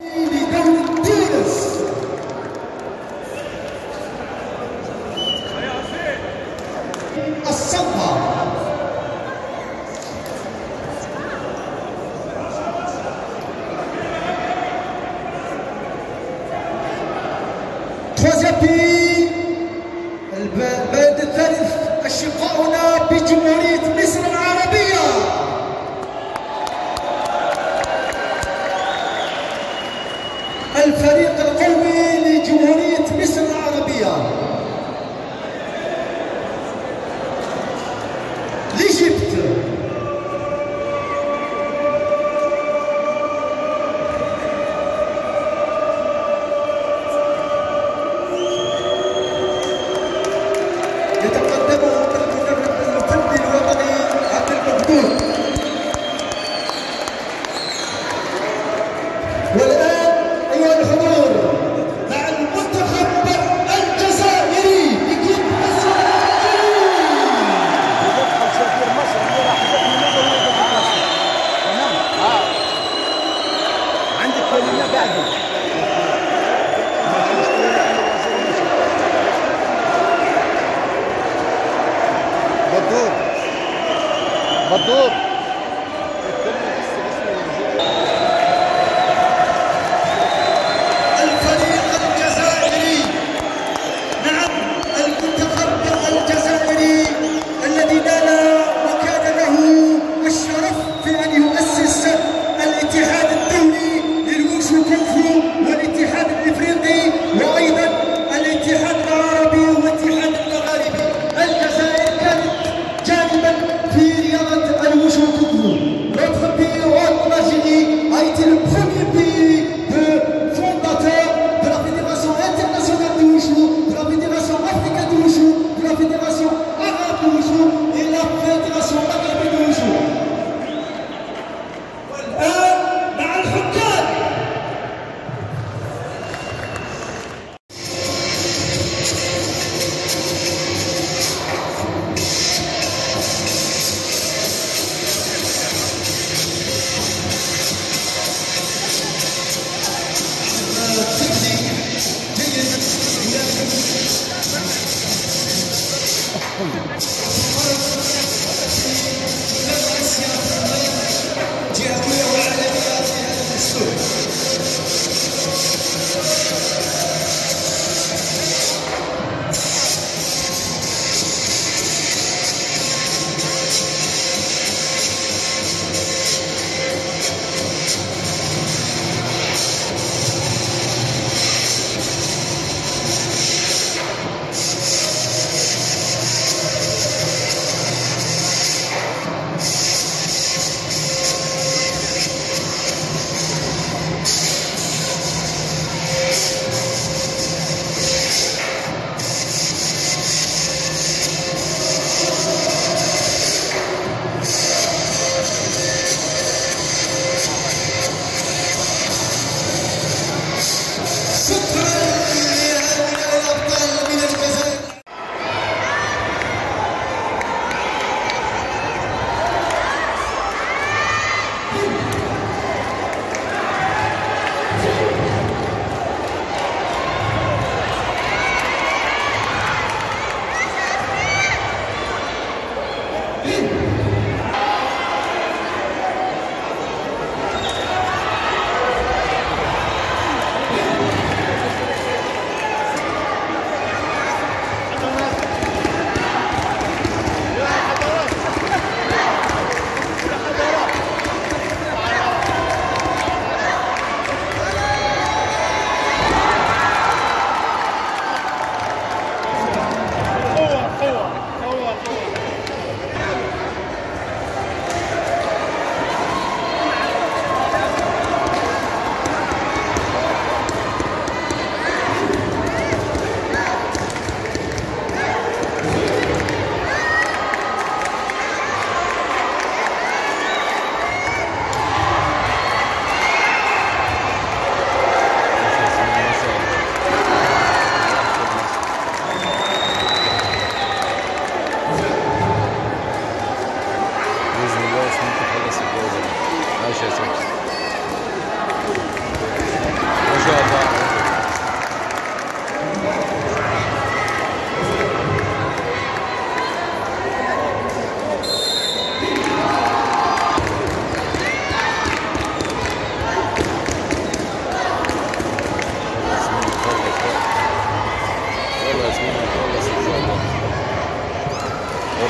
لدولة تونس الصبا Troisième pays البلد الثالث أشقاؤنا بجمهورية مصر العربية الفريق القومي لجمهورية مصر العربية ليجيبت يتقدمه المدرب الفني الوطني عبد المقدور والآن أيها الحضور مع المنتخب الجزائري لكل مصر يدخل سفير مصر اللي راح يدخل مصر ويدخل مصر تمام اه عندك كلمه قاعده بدور بدور الفريق الجزائري نعم المنتخب الجزائري الذي نال وكان له الشرف في ان يؤسس الاتحاد الدولي للوشو كونفو والاتحاد الافريقي وايضا الاتحاد العربي والاتحاد المغاربي الجزائر كانت جانبا في رياضه الوشو كونفو Notre pays Algérie a été le premier pays de fondateur de la Fédération internationale de Wushu, de la Fédération africaine de Wushu, de la Fédération arabe de Wushu et la Fédération maghrébine de Wushu. والآن مع الحكام جهوية وعالمية في هذا الأسلوب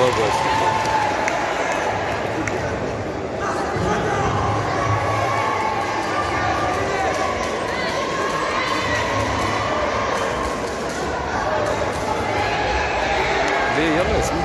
برافو يا ياسمين ليه يلا يا ياسمين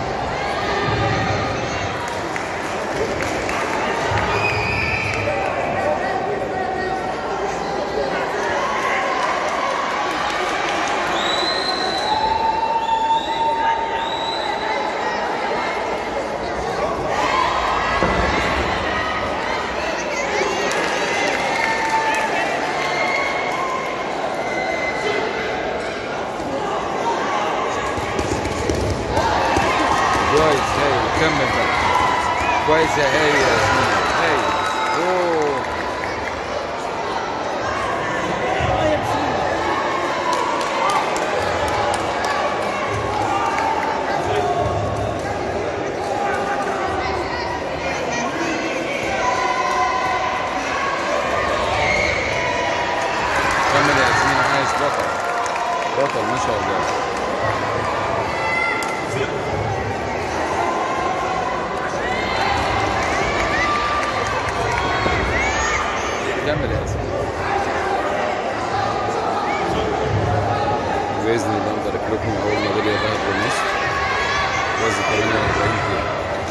كويس هايل كمل بقى كويس يا هايل يا ياسمين هايل اوه كمل يا ياسمين عايش بطل بطل ما شاء الله كمل يا ياسمين باذن الله نبارك لكم اول ميداليه ذهب لمصر وزن 48 كيلو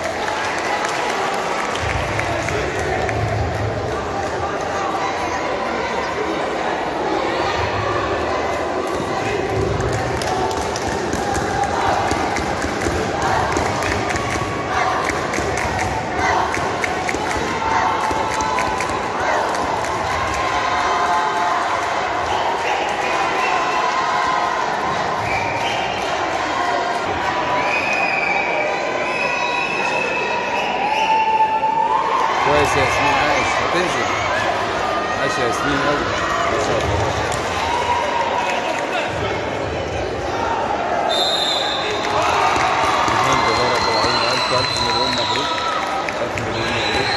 كويس يا ياسمين عايش هتنزل عايش يا ياسمين قوي ما شاء الله الحمد لله رب العالمين ألف ألف مليون مبروك ألف مليون مبروك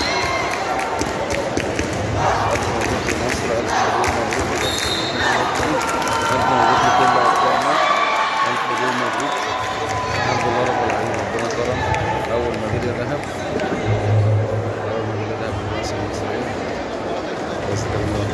ألف مبروك لمصر ألف مليون مبروك ألف مبروك لكل أبطالنا ألف مليون مبروك الحمد لله رب العالمين ربنا كرم أول ميدالية ذهب أول ميدالية ذهب للبعثة المصرية بس كلمة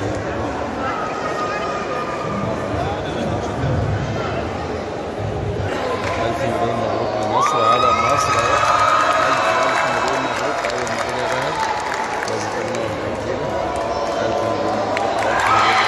ألف مليون مبروك لمصر على مصر ألف ألف مليون مبروك أول ميدالية ذهب بس كلمة ألف مليون مبروك ألف مليون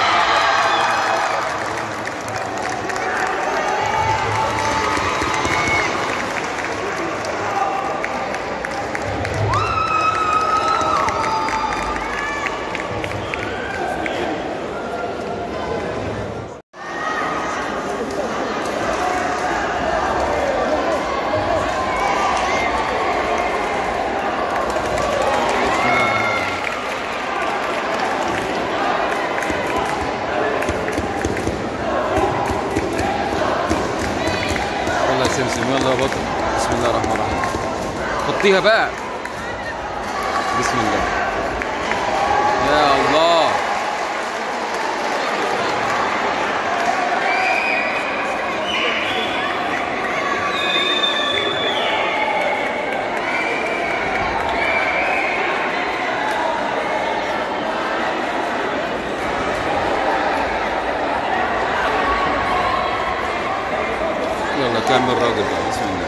بسم الله الرحمن الرحيم يلا يا سمسم يلا يا بطل بسم الله الرحمن الرحيم حطيها بقى بسم الله يا الله يلا كمل راجل بقى بسم الله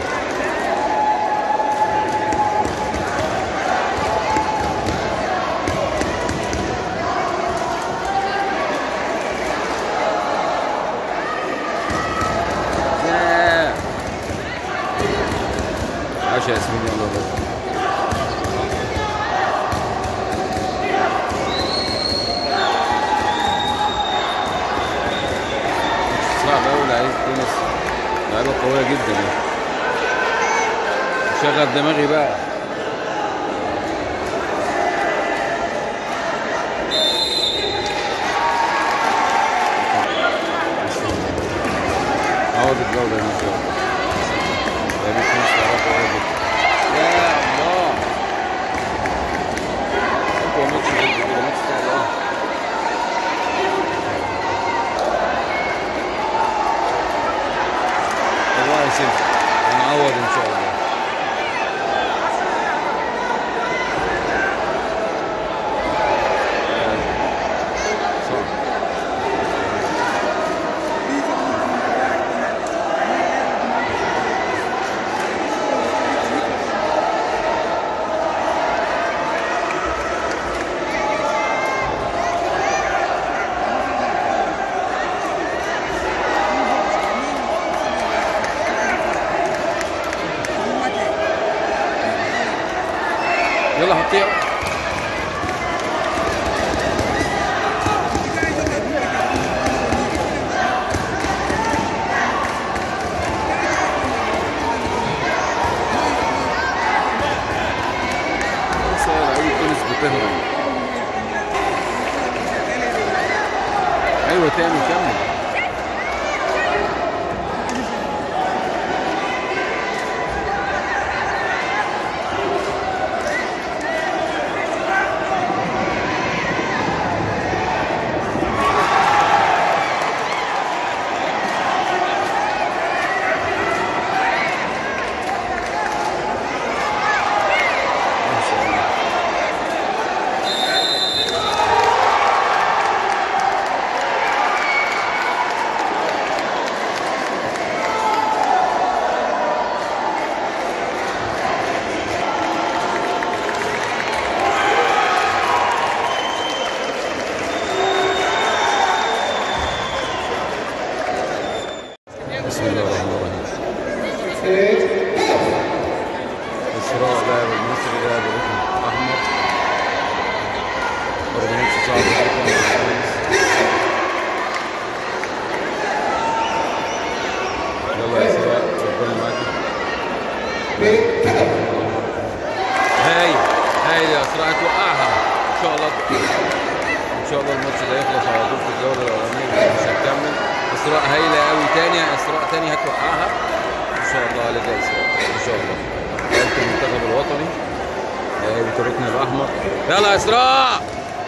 ياه. عاش يا ياسمين يلا بقى صعب قوي لعيب تونس لعيبه قويه جدا يعني شغل دماغي بقى عوض الجولة ان شاء الله لعيبه تونس لعيبه قويه جدا يا الله اقوى ماتش ضد كده ماتش صعب قوي والله يا سيدي هنعوض ان شاء الله يلا حطيها بس هي لعيبة تونس بتهرب ايوه تاني كمل ما شاء الله بسم الله الرحمن الرحيم إسراء لاعب المصري لاعب ركن أحمر برضه ماتش صعب جدا يلا يا إسراء ربنا معاك هاي هاي يا إسراء هتوقعها إن شاء الله ان شاء الله الماتش ده يخلص على طول في الجوله الاولانيه مش هتكمل اسراء هايله قوي تاني اسراء تاني هتوقعها ان شاء الله عليك يا اسراء ان شاء الله لعبت المنتخب الوطني لعبت الركن الاحمر يلا يا اسراء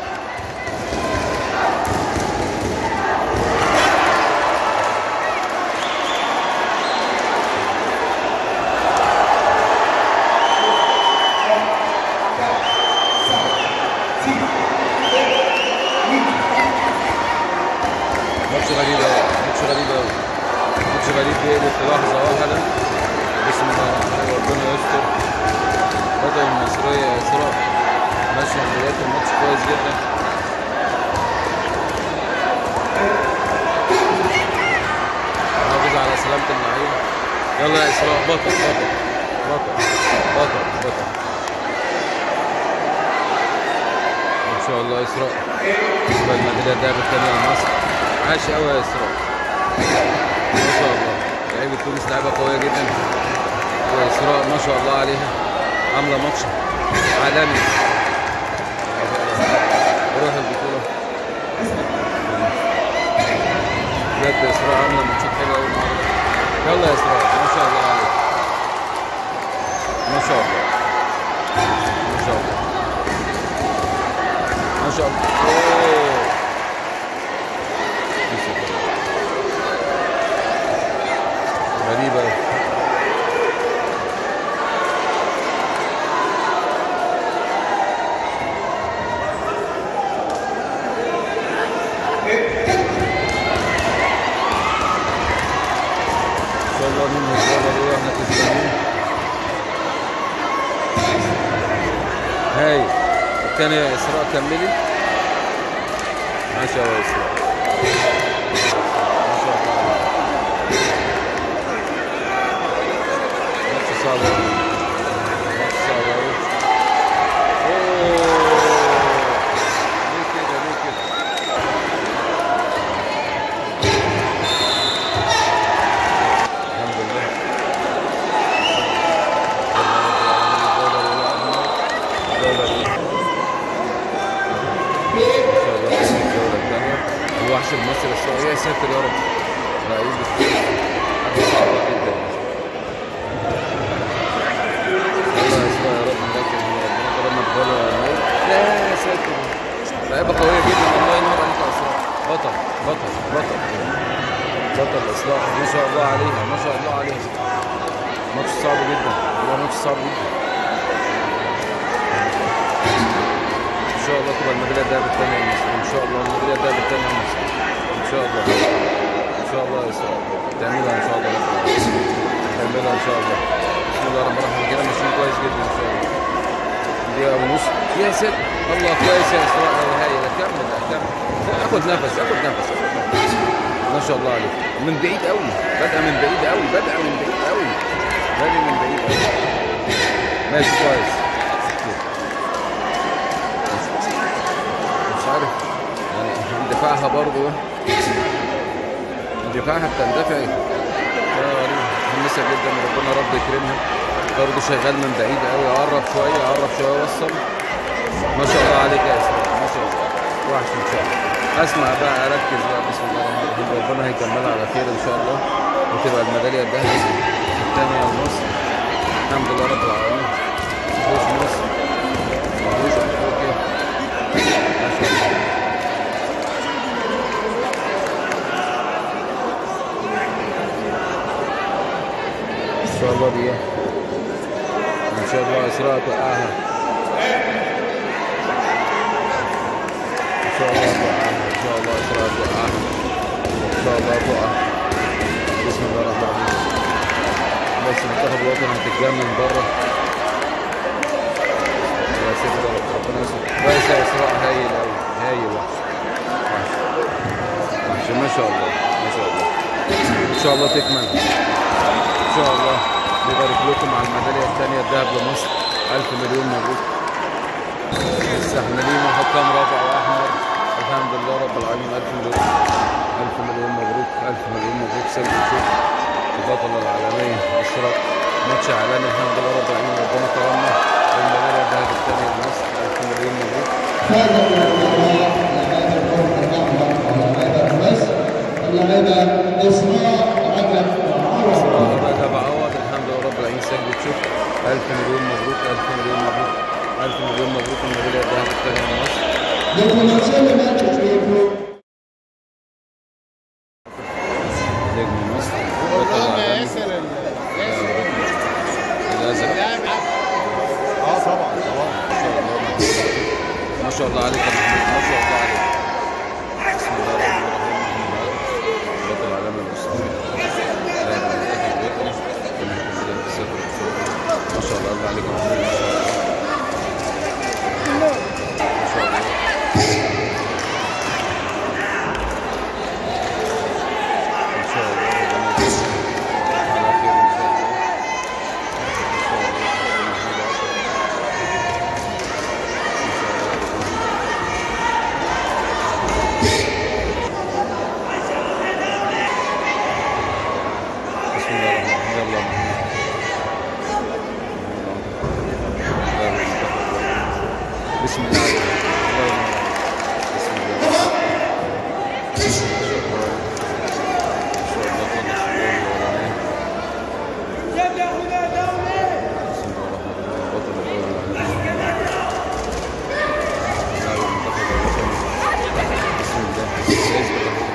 ماتش غريب قوي ماتش غريب قوي ماتش غريب بيقلب في لحظه واحده بسم الله الرحمن الرحيم ربنا يستر بدأ المصرية يا إسراء ماشية من بداية الماتش كويس جدا حافظ على سلامة اللعيبة يلا يا إسراء بطل بطل بطل بطل بطل إن شاء الله إسراء تبقى الميدالية الذهبية الثانية لمصر عاش قوي يا إسراء ما شاء الله لعيبة تونس لعيبة قوية جدا وإسراء ما شاء الله عليها عاملة ماتش عالمي روح البطولة بجد إسراء عاملة ماتشات حلوة أوي النهاردة يلا يا إسراء ما شاء الله عليك ما شاء الله ما شاء الله ما شاء الله أوه. غريبة أوي. ان شاء الله منه الجولة دي واحنا كسبانين هاي الثانية يا إسراء كملي ما شاء الله يا إسراء ما شاء الله ماتش صعب أوي ماتش صعب أوي أوه ليه كده ليه كده الحمد لله الوحش المصري الصغير يا ساتر يا رب لعيب حاجه صعبه جدا الله يسمع يا رب لكن ربنا كرمنا بجوله لا يا ساتر لعيبه قويه جدا الله ينور عليك يا اسراء بطل بطل بطل بطل اصلاح ما شاء الله عليها ما شاء الله عليها ماتش صعب جدا والله ماتش صعب جدا ان شاء الله تبقى الميداليه الذهبيه الثانيه لمصر ان شاء الله الميداليه الذهبيه الثانيه لمصر ان شاء الله ان شاء الله يا اسراء تعملها ان شاء الله تعملها ان شاء الله بسم الله الرحمن الرحيم كده ماشيين كويس جدا ان شاء الله دقيقة ونص يا ست الله كويس يا اسراء يا هايلة كمل كمل اخد نفس اخد نفس اخد نفس ما شاء الله عليك من بعيد قوي بدأ من بعيد قوي بدأ من بعيد قوي بادئ من بعيد قوي ماشي كويس دفاعها بتندفع متحمسه جدا ربنا رب يكرمها برضه شغال من بعيد قوي يقرب شويه يقرب شويه يوصل ما شاء الله عليك يا اسلام ما شاء الله وحش ان شاء الله اسمع بقى اركز بقى بسم الله الرحمن الرحيم ربنا هيكملها على خير ان شاء الله وتبقى الميداليه الذهبيه الثانيه لمصر الحمد لله رب العالمين مفيش مصر مفيش افريقيا ما شاء الله ان شاء الله دي ان شاء الله اسراء توقعها ان شاء الله توقعها ان شاء الله اسراء توقعها ان شاء الله توقع بسم الله الرحمن الرحيم بس منتخب الوطن هتتجنن بره يا ستر يا رب ربنا يستر كويس يا اسراء هايل قوي هايل وحش وحش ما شاء الله ما شاء الله ان شاء الله تكمل ان شاء الله نبارك لكم على الميداليه الثانيه الذهب لمصر الف مليون مبروك مستحملين وحكام رافع واحمر الحمد لله رب العالمين الف مليون الف مليون مبروك الف مليون مبروك سلمى شوف البطله العالميه اسراء ماتش عالمي الحمد لله رب العالمين ربنا كرمنا الميداليه الذهب الثانيه لمصر الف مليون مبروك اللاعبة إسراء رجب عوض رجب عوض الحمد لله رب العالمين سجل شوف الف مليون مبروك الف مليون مبروك الف مليون مبروك الميداليه الذهب الثانيه لمصر Déclinazione del tempo. نجم مصر بطل العالمي ياسر الازرق اللاعب اه طبعا طبعا ما شاء الله عليك يا محمود ما شاء الله عليك بسم الله الرحمن الرحيم بطل العالمي المصري لاعب المنتخب الوطني ربنا يكون في صدره ان شاء الله ما شاء الله الله عليك يا محمود ما شاء الله ما شاء الله ان شاء الله ربنا يكون على خير ان شاء الله ان شاء الله ربنا يكون بسم الله الرحمن الرحيم يلا بسم الله بسم الله بسم الله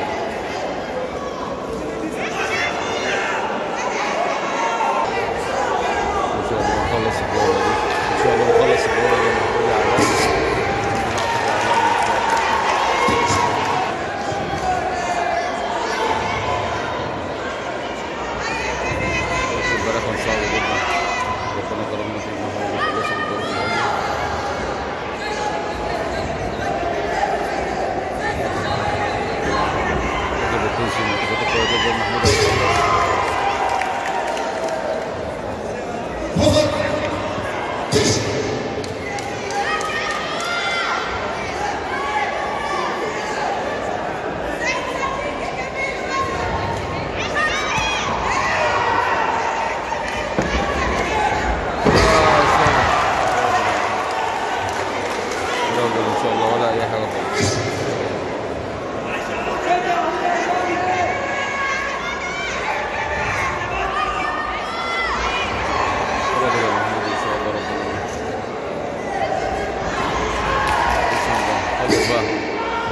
ان شاء الله نخلص الجوله دي ان شاء الله نخلص الجوله دي ونقول على بس امبارح كان صعب جدا ربنا كرمنا في المهرجان وخلصنا الدور الاول المنتخب التونسي منتخبات قوية جدا محمود هيخلص راجل ان شاء الله ولا اي حاجه خالص راجل يا محمود ان شاء الله ربنا يعينك. بسم الله خلص بقى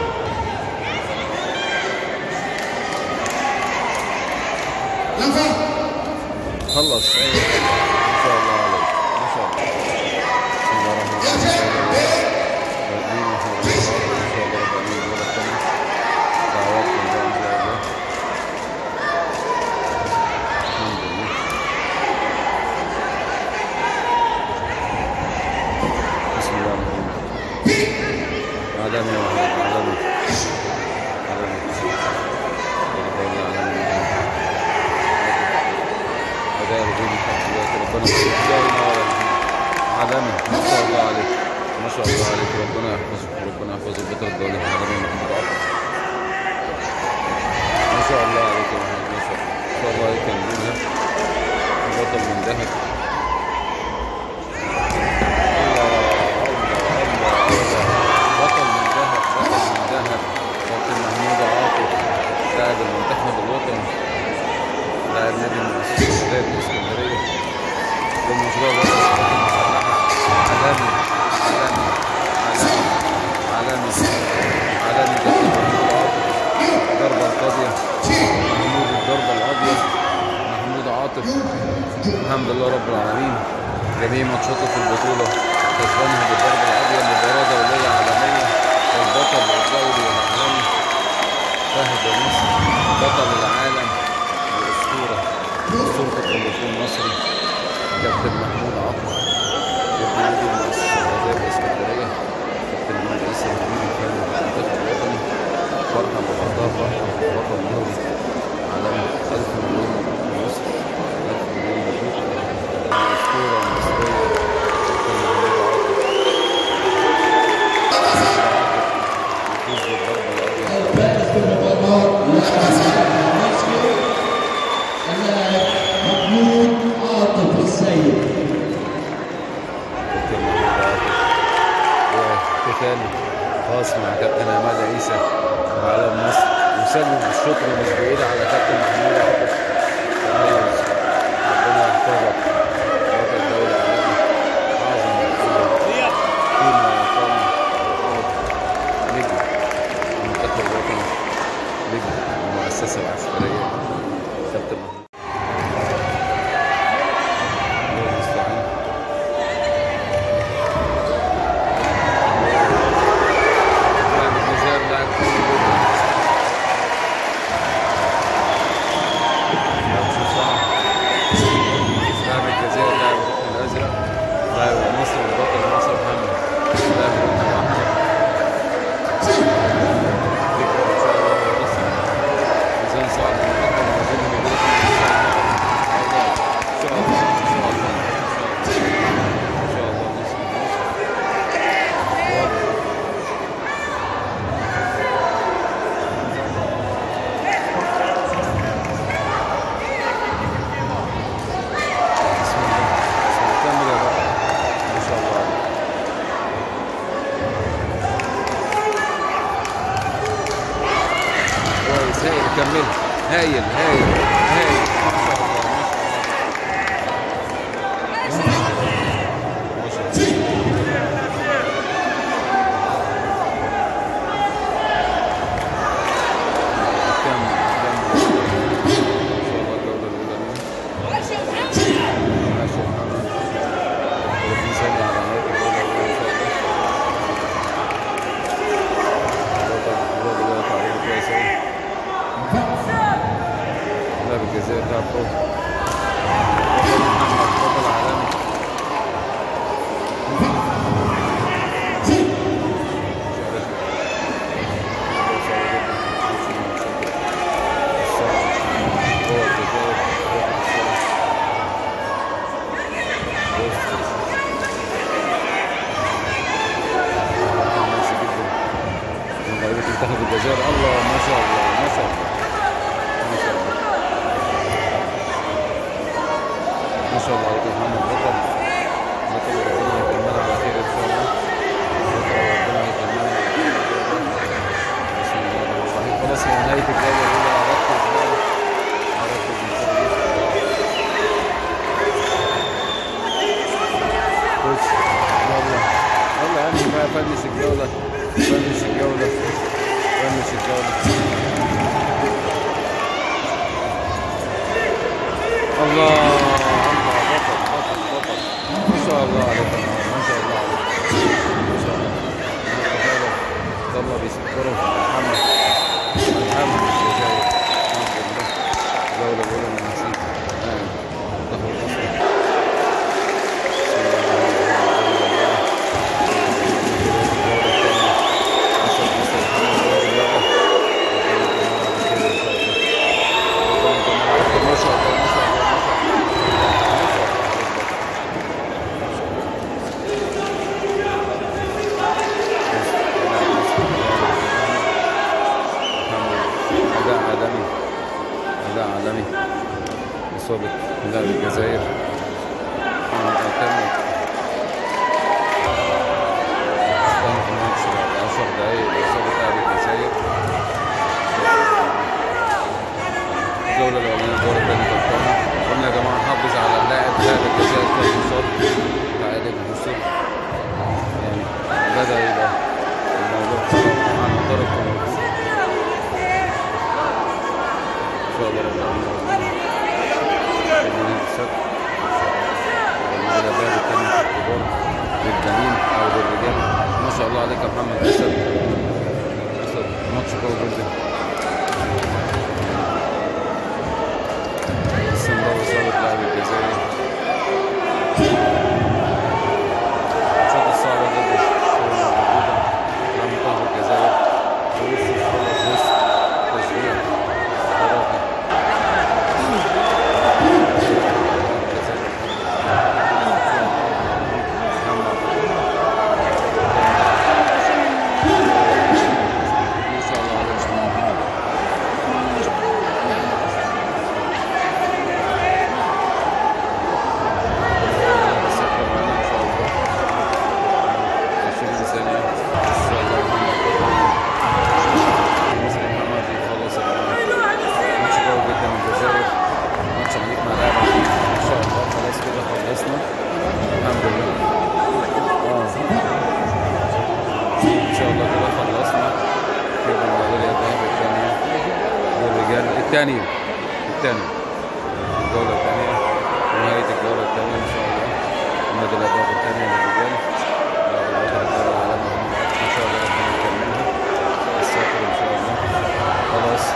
لفة خلص ايوه ما شاء الله عليك ما شاء الله بسم الله الرحمن الرحيم راجعين ان شاء الله ان شاء الله رب العالمين الجوله الثانيه دعواتكم بقى ان شاء الله الحمد لله بسم الله الرحمن الرحيم عالمي يا محمد عالمي عالمي ربنا عالمي أداء رجول التحديات ربنا يخليك دايما عالمي ما شاء الله عليك ما شاء الله عليك ربنا يحفظك ربنا يحفظك بطل الدولة عالمي محمد عاطف ما شاء الله عليك كابتن محمد نصر ان شاء الله يكملها بطل من ذهب بطل من ذهب بطل من ذهب كابتن محمود عاطف لاعب المنتخب الوطني لاعب نادي المؤسسة الشباب الإسكندرية بمشروع وطن القوات المسلحة عالمي عالمي عالمي عالمي عالمي كابتن محمود عاطف الضربة القاضية محمود الضربة القاضية محمود عاطف الحمد لله رب العالمين جميع ماتشاته في البطولة كسبانها بالضربة القاضية مباراة دولية عالمية والبطل الدولي والعالمي فهد مصر بطل العالم والأسطورة أسطورة التليفون المصري كابتن محمود عاطف كابتن نادي المؤسسة الغذائية الإسكندرية كابتن المهندس المدير الفني للمنتخب الوطني فرحة ببعضها فرحة بطل دولي عالمي ألف مليون مبروك لمصر ألف مليون مبروك الأسطورة المصرية كابتن محمود عاطف يفوز بالضربة القاضية الفائز بالمباراة لاعب المصري اللاعب محمود عاطف السيد كابتن محمود عاطف واحتفال خاص مع كابتن عماد عيسى وعلم مصر وسلم الشكر مش بعيد على كابتن محمود عاطف تميز ربنا يحفظك بطل دولة عالمي أعظم بطولة قيمة وقامة نجم المنتخب الوطني نجم المؤسسة العسكرية كابتن محمود الله المستعان لاعب الجزائر لاعب قوي جدا لاعب صعب لاعب الجزائر لاعب الركن الازرق لاعب مصر البطل مصر محمد لاعب الركن الاحمر ذكرى ان شاء الله ورسم ميزان صعب المقدم وزن موجود في ان شاء الله ان شاء الله ان شاء الله ان شاء الله نصر نصر واضح بسم الله بسم الله كمل يا بابا ما شاء الله عليك كويس هايل كمل هايل هايل هايل ما شاء الله ما شاء الله ما شاء الله كمل كمل ان شاء الله الجوله الاولى منه ماشي يا محمد ربنا يسلم على نهاية الجولة الأولى إن شاء الله الوضع الوضع دلوقتي عليه كويس أوي لاعب الجزائر لاعب قوي بطل محمد بطل عالمي شارك صعبة جدا مش الماتشات الصعبة جوه الجزائر داخل الصعبة ماشي جدا من لعيبة منتخب الجزائر الله ما شاء الله ما شاء الله ما شاء الله ما شاء الله عليك يا محمد بطل بطل وربنا يكملها على خير ان شاء الله بطل وربنا يكملها على خير ان شاء الله بسم الله الرحمن الرحيم خلاص هي نهاية الجولة الأولى ركز بقى ركز ان شاء الله خش يلا يلا يا عمي بقى فنش الجولة فنش الجولة فنش الجولة الله الله بطل بطل بطل ما شاء الله عليك يا عمر، ما شاء الله عليك ما شاء الله التفاضل الله بيسكره محمد محمد الجزائر الحمد لله الجولة الأولى من نسيت نعم منتخب مصر ما شاء الله ما شاء الله ما شاء الله لاعب الجزائر كان مصاب تعالج مصاب يعني بدأ يبقى الموضوع صعب مع المدرب كان موجود إن شاء الله رب العالمين ربنا السبت المدربات التانية في الكبار للبنين أو للرجال ما شاء الله عليك يا محمد أسد أسد ماتش قوي جدا السنباوي ظابط لاعب الجزائر الماتشات الصعبة جدا اللي موجودة مع منتخب الجزائر ولسه خلص وسط تشجيع خرافي ما شاء الله عليك الثانية الثانية الجولة الثانية نهاية الجولة الثانية إن شاء الله النادي الأهداف الثانية للرجال بعد البطل الدوري العالمي إن شاء الله ربنا يكملها السافر إن شاء الله خلاص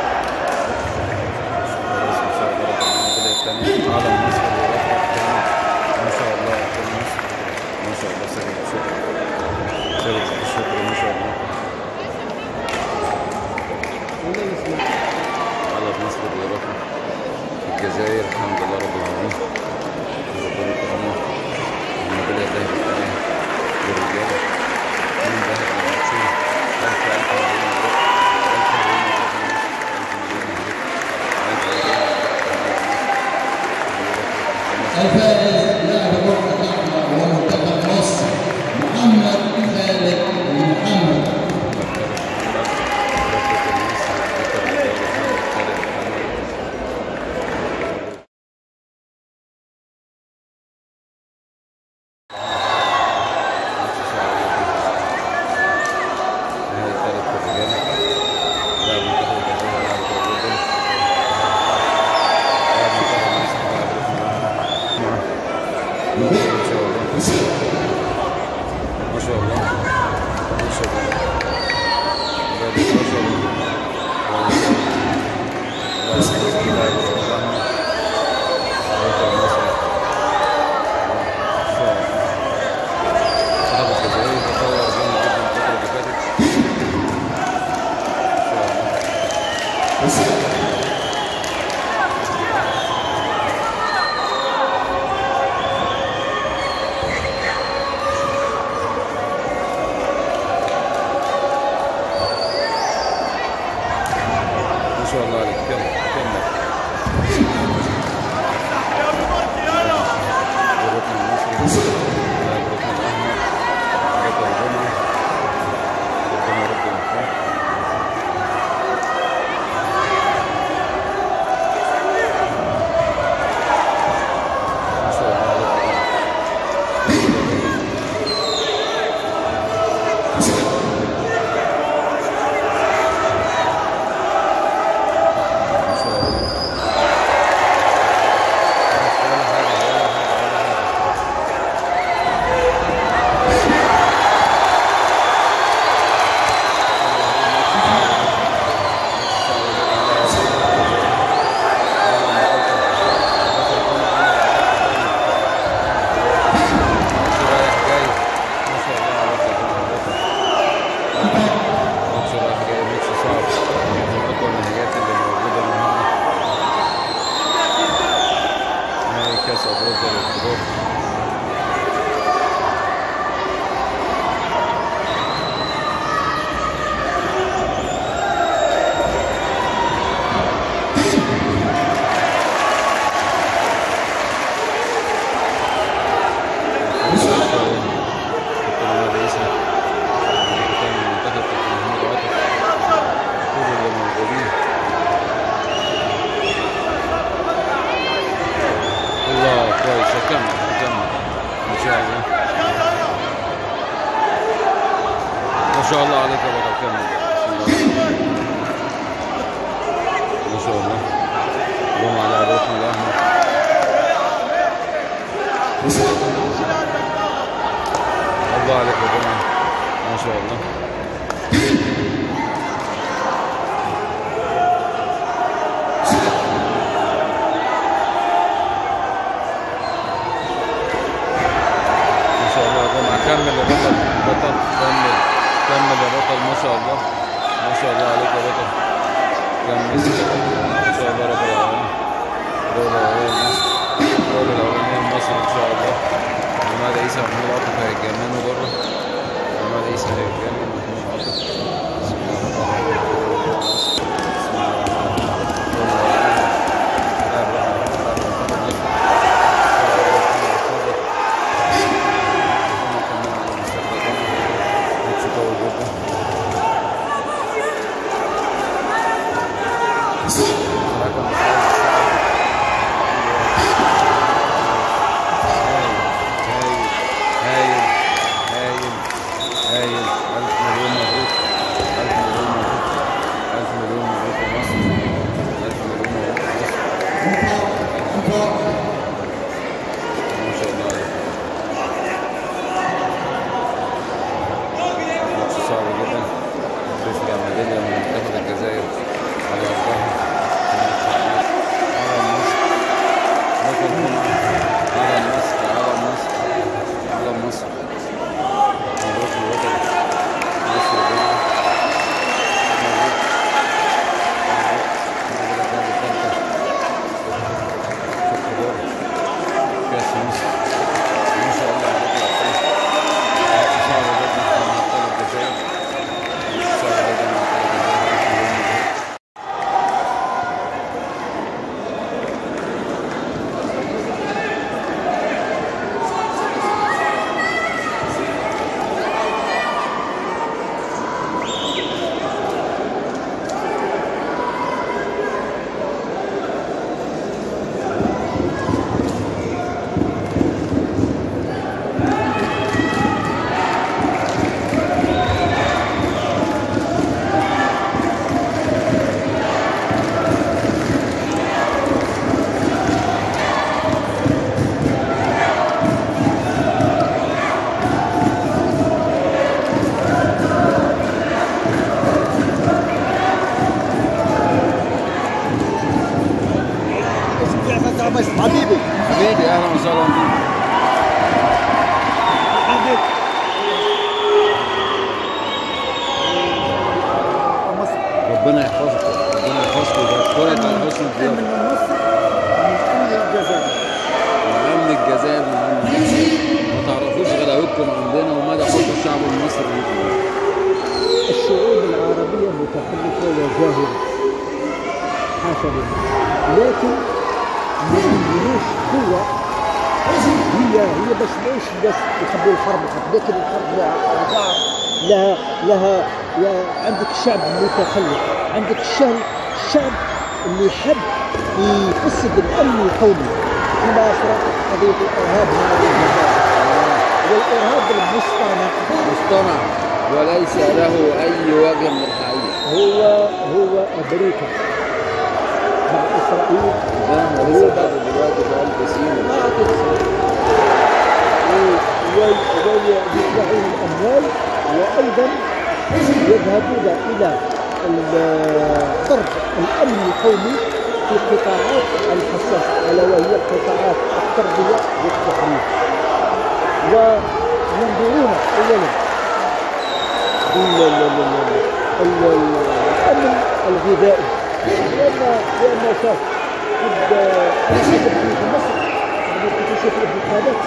خلاص إن شاء الله ربنا البداية الثانية علم مصر والأفريقيا الثانية ما شاء الله أبطال مصر ما شاء الله سيد الشكر سيد الشكر ما شاء الله على مصر بيروحوا الجزائر الحمد لله رب العالمين ربنا يكرمنا الميدالية الذهبية الثانية للرجال من ذهب للماتشين ألف ألف مليون مبروك ألف مليون مبروك يا مصر ألف مليون مبروك ألف مليون مبروك الفائز لاعب كرة القدم ومنتخب مصر محمد خالد محمد ما شاء الله ما شاء الله ما شاء الله ما شاء الله عليك كمل كمل الركن المصري لاعب الركن الاحمر بطل جمعه ربنا يرد الوفاق ما شاء الله عليك ما شاء الله ولا حاجه ولا حاجه ولا حاجه كاس افريقيا للكبار الله كويس كمل شاء الله ما شاء الله عليك يا بطل كمل ما شاء الله اللهم على الركن الاحمر الله عليك يا جماعه ما شاء الله ما شاء الله يا جماعه كمل يا بطل بطل كمل كمل يا بطل ما شاء الله ما شاء الله عليك يا بطل كمل ان شاء الله رب العالمين الدولة الأولانية لمصر الدولة الأولانية لمصر إن شاء الله محمد عيسى محمود عاطف هيتجننوا بره محمد عيسى هيتجنن محمود عاطف بسم الله الرحمن الرحيم بسم الله الرحمن الرحيم هايل هايل هايل ألف مليون مبروك ألف مليون مبروك ألف مليون مبروك يا مصر ألف مليون مبروك يا مصر ما شاء الله عليك ماتش صعب جدا تفرق ميدالية من منتخب الجزائر على أرضها على مصر بطل جمعة على مصر على مصر على مصر مبروك لوطن مصر جمعة مبروك مبروك المباراة الثالثة في الكبار كأس مصر ما شاء الله عليك يا أخوي ماتش صعب جدا مع أبطال الجزائر ماتش صعب جدا مع أبطال الجزائر حبيبي حبيبي اهلا وسهلا بيك حبيبي مصر ربنا يحفظك ربنا يحفظك ويذكرك على حسن من الضيافه مصر من كل الجزائر من امن الجزائر من امن مصر ما تعرفوش غلاوتكم عندنا ومدى حب الشعب المصري ليكم الشعوب العربية متخلفة وجاهلة حاشا لله لكن ما عندناش قوة هي هي بس ليش بس يحبوا الحرب الحرب لكن الحرب لها أوضاع لها لها لها عندك شعب متخلف عندك الشعب الشعب اللي يحب يفسد الأمن القومي كما صارت قضية الإرهاب هنا في الجزائر والإرهاب المصطنع مصطنع وليس له اي وجه من الحقيقه هو هو امريكا مع اسرائيل ده لسه بعد دلوقتي في قلب سينا ما ويدفعون الاموال وايضا يذهبون الى ال- ضرب الامن القومي في قطاعات الحساسه الا وهي القطاعات التربيه والتعليم وينظرون اولا ال- ال- ال- ال- ال- الامن الغذائي لان لان شاف قد في مصر يعني كنت تشوف الانتخابات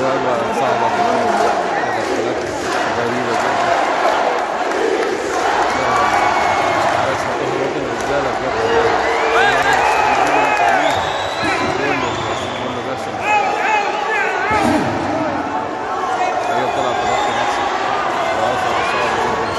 لعبة صعبة كده تدخلات غريبة جدا بس ممكن الرجالة بجد هي طلعت بضغط نفسي وأثر صعب جدا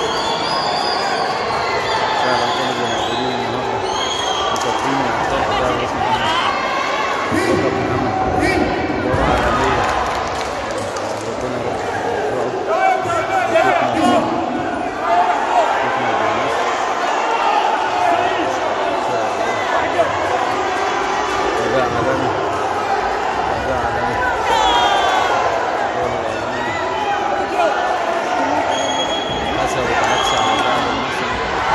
فعلا كانوا موجودين النهارده مكافئين الطرف ده باسم محمد محمد مباراة عالمية ربنا يرفعه ويكرمه يكرمه بالنصر إن شاء الله أداء عالمي أداء عالمي الجولة الأولانية حسب عكس على اللاعب المصري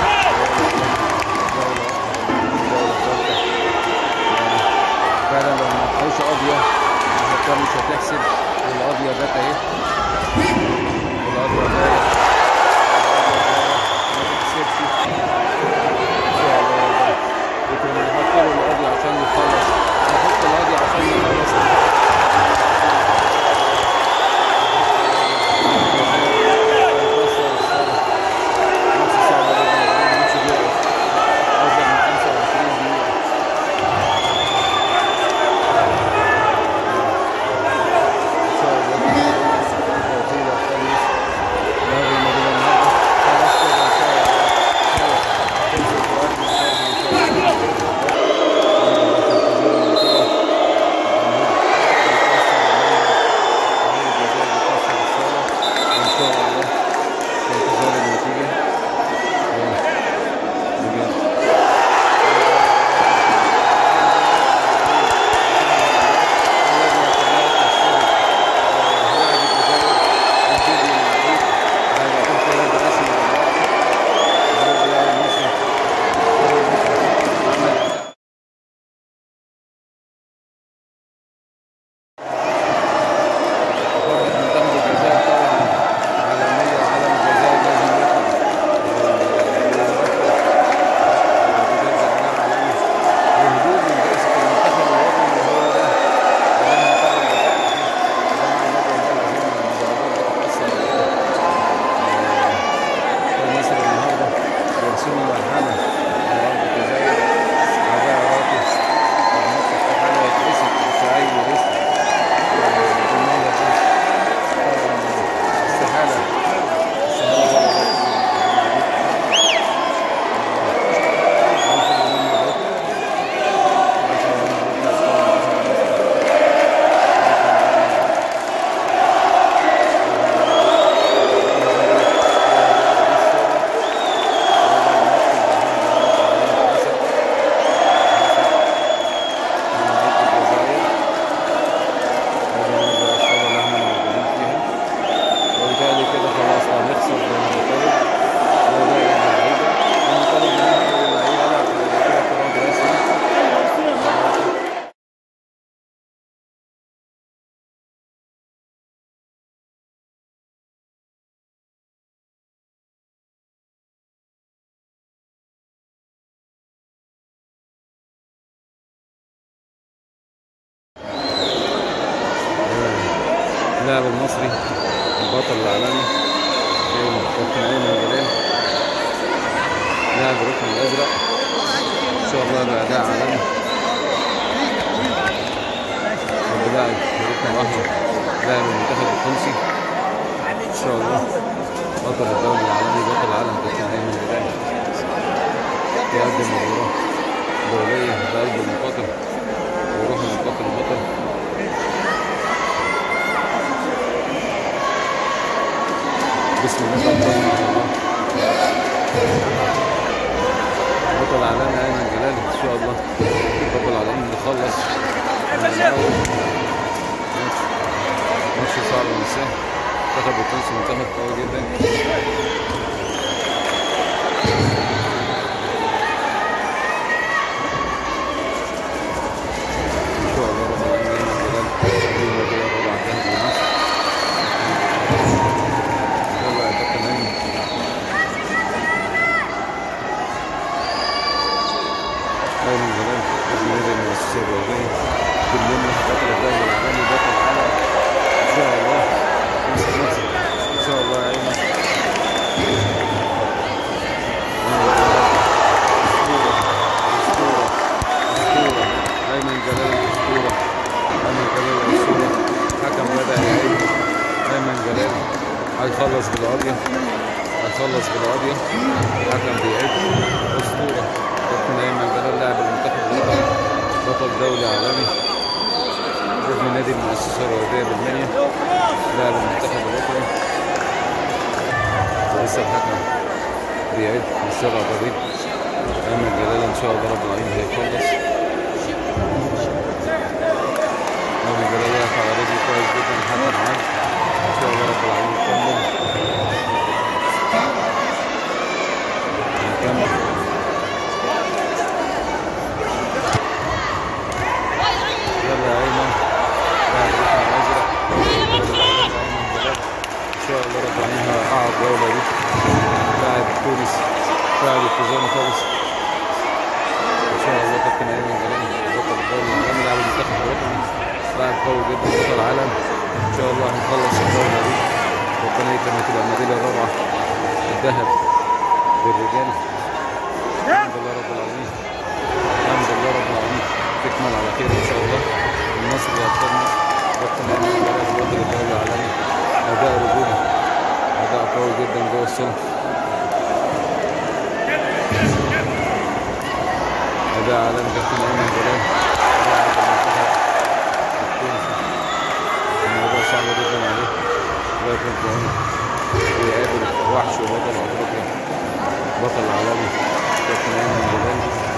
جولة جولة ثالثة يعني فعلا لو ما تحوش قاضية الحكام مش هتحسب والقاضية جت اهي والقاضية جاية ما تحسبش ان شاء الله والله يمكن نحط له القاضي عشان يخلص نحط القاضي عشان يخلص هيخسر الصالة ماتش صعب جدا الماتش بيقف أكبر من 25 دقيقة إن شاء الله توفيق لأبطال مصر دوري المدينة النهاردة خلاص كده إن شاء الله خلاص تنزل في أرض الشرق إن شاء الله تنتظر النتيجة الجمهور بيكسر المنبر وعامل الجزائر بيكسر الصالة وإن شاء الله في انتظار النتيجة بجد منتخب الجزائر طبعا عالمية وعلم الجزائر لازم يطلع بجد أداء عالمي وهدوء من رئاسة المنتخب الوطني اللي هو ده اللي احنا طبعا بنفكر فيه جماعة النادي الأهلي هم المدرجات بتتأثر علينا كان مصر النهارده بيرسموا ملحمة على أرض الجزائر أداء راقي الماتش استحالة يترسم في أي رسم بالمنظر ده طبعا استحالة استحالة ولا ألف مليون مبروك ألف مليون مبروك لأبطال منتخب مصر وبالتالي كده خلاص لا نخسر بين المطالب وده اللعيبه المطالب منها اللعيبه لا كده قرار رسمي اللاعب المصري البطل العالمي كابتن ايمن جلال لاعب الركن الازرق ان شاء الله باداء عالمي وبلاعب الركن الاحمر لاعب المنتخب التونسي ان شاء الله بطل الدوري العالمي بطل العالم كابتن ايمن جلال يقدم مباراه دوليه بقلب المقاتل وروح المقاتل البطل بسم الله توكلنا على الله بطل عالمي ايمن جلال ان شاء الله بطل عالمي نخلص من الاول ماتش ماتش صعب مش سهل منتخب التونسي منتخب قوي جدا ان شاء الله رب العالمين ايمن جلال دي المباراه الرابعه انتهت لمصر يلا يا كابتن ايمن ايمن جلال اسم نادي المؤسسه الرياضيه كلنا بطل الدوري العالمي بطل العالم ان شاء هيخلص بالقضية هيخلص بالقضية حكم بيعد أسطورة كابتن أيمن جلال لاعب المنتخب الوطني بطل دولي عالمي ابن نادي المؤسسة الرياضية بالمنيا لاعب المنتخب الوطني ولسه الحكم بيعد السبع طريق أيمن جلال إن شاء الله رب العالمين هيخلص أيمن جلال واقف على رجله كويس جدا الحكم عاد إن شاء الله رب العالمين يكمل نكمل يلا يا أيمن لاعب الركن الأزرق أيمن جلال إن شاء الله رب العالمين هيقع الجولة دي لاعب تونس لاعب التزام خالص ان شاء الله كابتن ايمن جلال بطل الدوري العالمي لاعب المنتخب الوطني لاعب قوي جدا بطل عالم ان شاء الله هنخلص الجوله دي ربنا يكرم تبقى الميداليه الرابعه الذهب للرجال الحمد لله رب العالمين الحمد لله رب العالمين تكمل على خير ان شاء الله النصر لابطال مصر كابتن ايمن جلال بطل الدوري العالمي اداء رجولي اداء قوي جدا جوه الصنف اداء عالمي كابتن ايمن جلال لاعب المنتخب التونسي الموضوع صعب جدا عليه لكن كمان بيقابل وحش وبطل افريقيا بطل عالمي كابتن ايمن جلال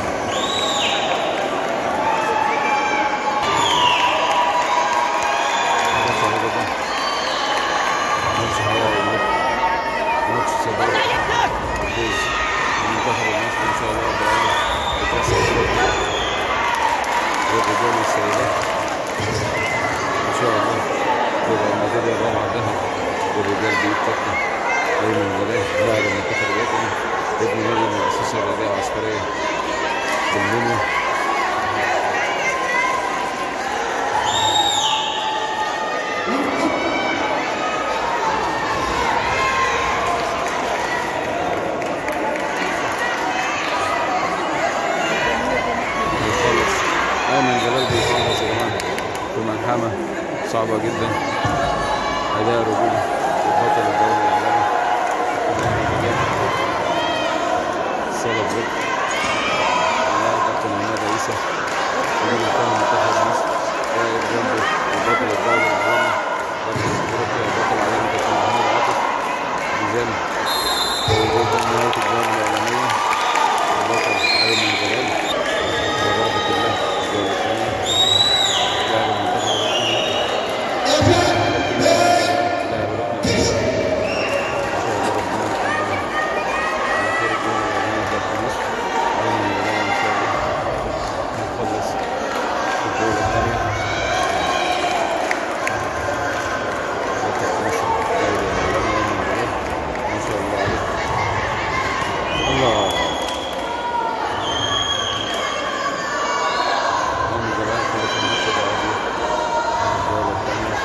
مباراة صعبة جدا ماتش حقيقي ماتش صداقة فوز المنتخب المصري ان شاء الله رب العالمين بكاس افريقيا للرجال والسيدات ان شاء الله تبقى الميداليه الرابعه ذهب للرجال بيد كابتن ايمن جلال لاعب المنتخب الوطني ابن نادي المؤسسه الرياضيه العسكريه بالمنيا بيخلص ايمن جلال بيخلص يا جماعه في ملحمه صعبه جدا اداء رجولي وبطل الدوري العالمي كابتن ايمن جلال صالح زد اللاعب كابتن عماد عيسى مدير الفني منتخب مصر واقف جنبه وبطل الدوري العالمي بطل افريقيا بطل عالمي كابتن محمود عاطف ميزان قوي جدا نهايه الجوله الاعلاميه البطل ايمن جلال وبركة الله الجولة الثانية لاعب المنتخب الوطني لاعب ركن الأساسي. إن شاء الله ربنا يكملها على خير الجولة الأولانية بتاعت مصر أيمن جلال إن شاء الله هنخلص الجولة الثانية بتاعت مصر الدوري العالمي أيمن جلال ما شاء الله عليه الله أيمن جلال خلص الماتش ده عادي الجولة الثانية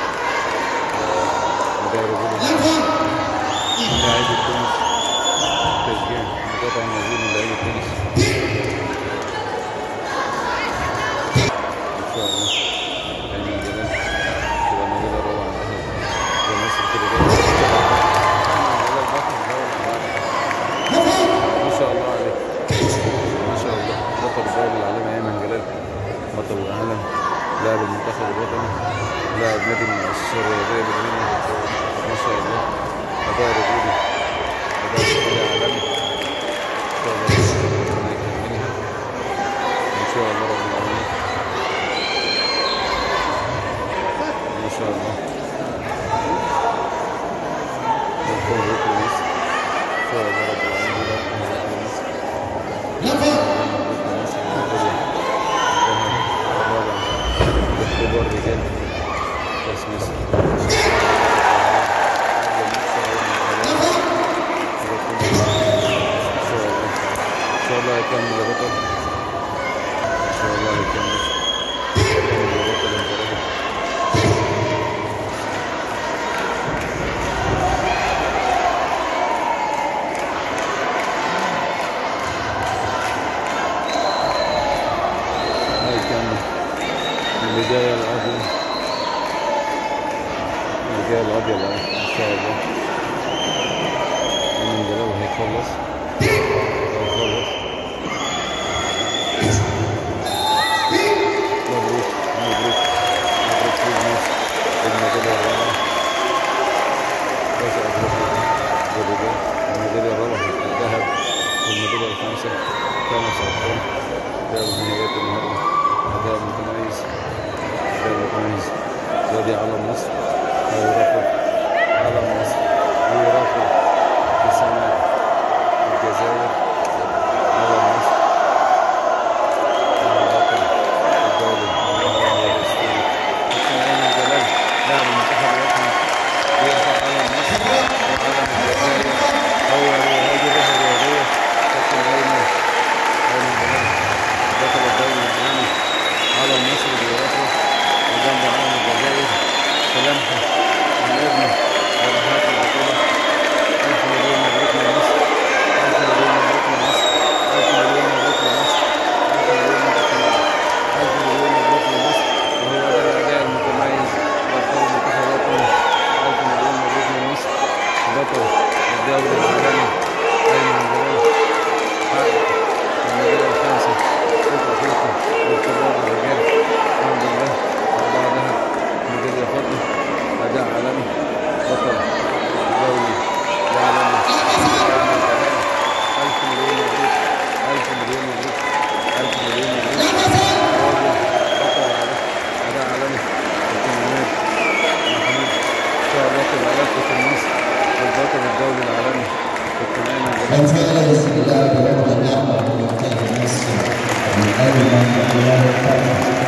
وده رجول لاعب التونس تشجيع مقاطع موجود من لاعب التونس إن شاء الله أيمن جلال تبقى الميدالية الرابعة الذهب لمصر في الرجال أيمن جلال بطل الدوري العالمي ما شاء الله عليك ما شاء الله بطل الدوري العالمي ايمن جلال بطل العالم لاعب المنتخب الوطني لاعب نادي المؤسسه الرياضيه بالمنيا ما شاء الله اداء رجولي اداء رجولي عالمي ان شاء الله ربنا يكملها ان شاء الله رب العالمين ما شاء الله يكون ركن مصر ان شاء الله رب العالمين يكون ركن مصر اختبار رجال كاس مصر الرداء الابيض اهو ان شاء الله من جلال هيخلص هيخلص مبروك مبروك مبروك فوز مصر بالميدالية الرابعة كأس أفريقيا للرجال الميدالية الرابعة الذهب والميدالية الخامسة خامس أبطال لعب نهائيات النهاردة أداء متميز أداء متميز وادي علم مصر ويرافق علم مصر ويرافق بسنة الجزائر علم مصر البطل الدولي العربي الاسطوري كابتن ايمن جلال لاعب المنتخب الوطني بيرفع علم مصر وعلم الجزائر هو هذه الروح الرياضيه كابتن ايمن ايمن جلال البطل الدولي العالمي علم مصر بيرفع وجنب علم الجزائر بلمحه من ابنه ورحلات البطوله الف مليون مبروك لمصر الف مليون مبروك لمصر الف مليون مبروك لمصر الف مليون مبروك لمصر ألف مليون مبروك لمصر وهو ده الأداء المتميز لأبطال المنتخب الوطني ألف مليون مبروك لمصر بطل الدوري العالمي أيمن جلال حقق الميدالية الخامسة في أفريقيا للكبار الرجال الحمد لله أربعة ذهب ميدالية فضة أداء عالمي بطل الدوري العالمي ألف مليون مبروك ألف مليون مبروك ألف مليون مبروك راجل بطل على أداء عالمي كابتن عماد محمود إن شاء الله تبقى لفة مصر والبطل الدولي العالمي كابتن أيمن جلال الفائز باللاعب الوطني الأحمر من منتخب مصر من أول من الله